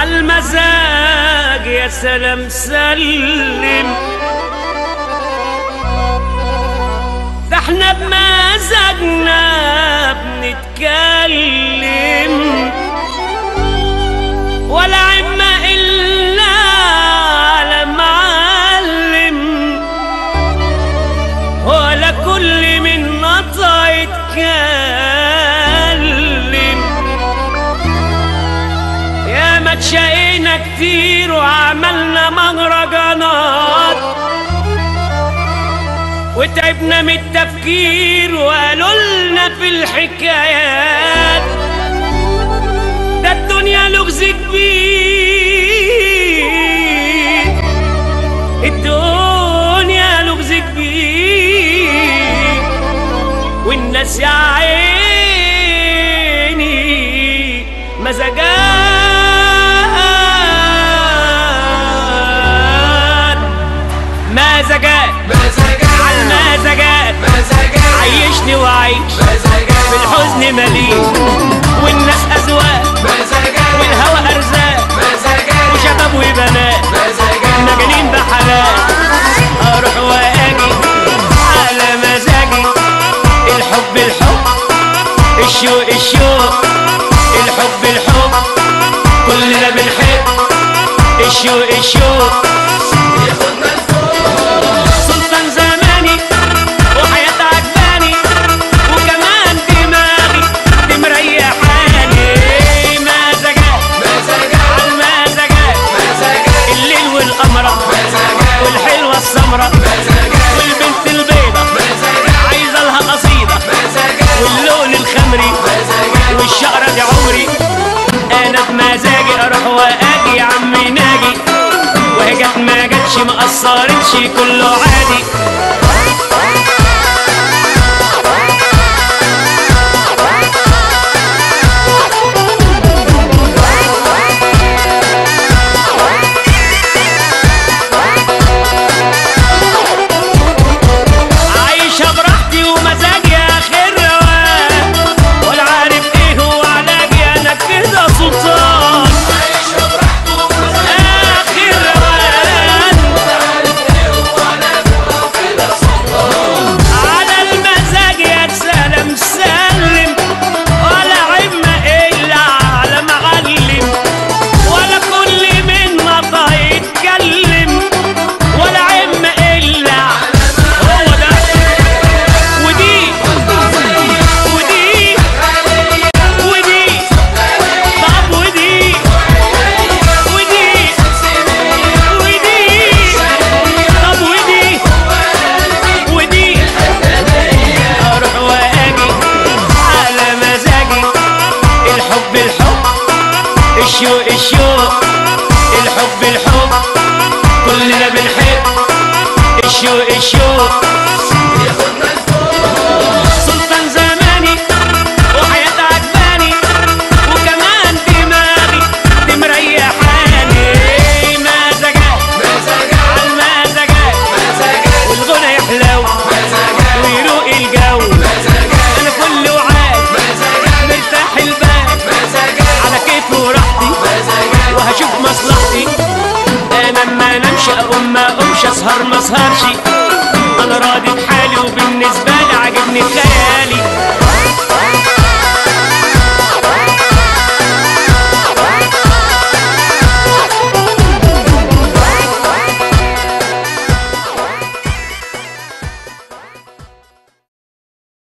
عالمزاج يا سلام سلم ده احنا بمزاجنا بنتكلم ولا عما إلا على معلم ولا كل من نطع يتكلم يا ما تشقينا كتير وعملنا مهرجانات وتعبنا من التفكير وقالوا لنا في الحكايات ده الدنيا لغز كبير الدنيا لغز كبير والناس يا عيني مزاجات مزاجات مزاجات عالمزاجات مزاجات عيشني وعيش مزاجات بالحزن مليء والناس أذواق مزاجات والهوى أرزاق مزاجات وشباب وبنات مزاجات مجانين بحلال أروح وأجي على مزاجي الحب الحب الشوق الشوق الحب الحب كلنا بنحب الشوق الشوق ياخدنا لفوق سلطان زماني وحياة عجباني وكمان دماغي دي مريحاني مزاجات مزاجات عالمزاجات مزاجات الليل والقمرة مزاجات والحلوة السمرة مزاجات والبنت البيضة مزاجات عايزة لها قصيدة مزاجات واللون الخمري مزاجات والشقرة دي عمري انا بمزاجي اروح واجي يا عمي ناجي وهي جت ما جاتش ما قصرتش كله عادي عايشة براحتي ومزاجي اخر روان ولا عارف ايه هو علاجي انا كده سلطان عايشة براحته اخر روان كده سلطان على المزاج يا سلام سلم ولا عمة إلا على معلم ولا كل من نطق يتكلم ولا عمة إلا هو ده ودي ودي ودي طب ودي ودي ودي طب ودي ودي اروح واجي على مزاجي الحب الحب الشوق الشوق الحب الحب كلنا بنحب الشوق الشوق ياخدنا لفوق سلطان زماني وحياة عجباني وكمان دماغي دي مريحاني مزاجات مزاجات عالمزاجات مزاجات والغنى يحلو مزاجات ويروق الجو مزاجات انا كل وعاد مزاجات مرتاح البال مزاجات على كيفي وراحتي مزاجات وهشوف مصلحتي انا ما انامش اقوم ما اقومش اسهر ما اسهرش انا راضي بحالي وبالنسبه لي عاجبني خيالي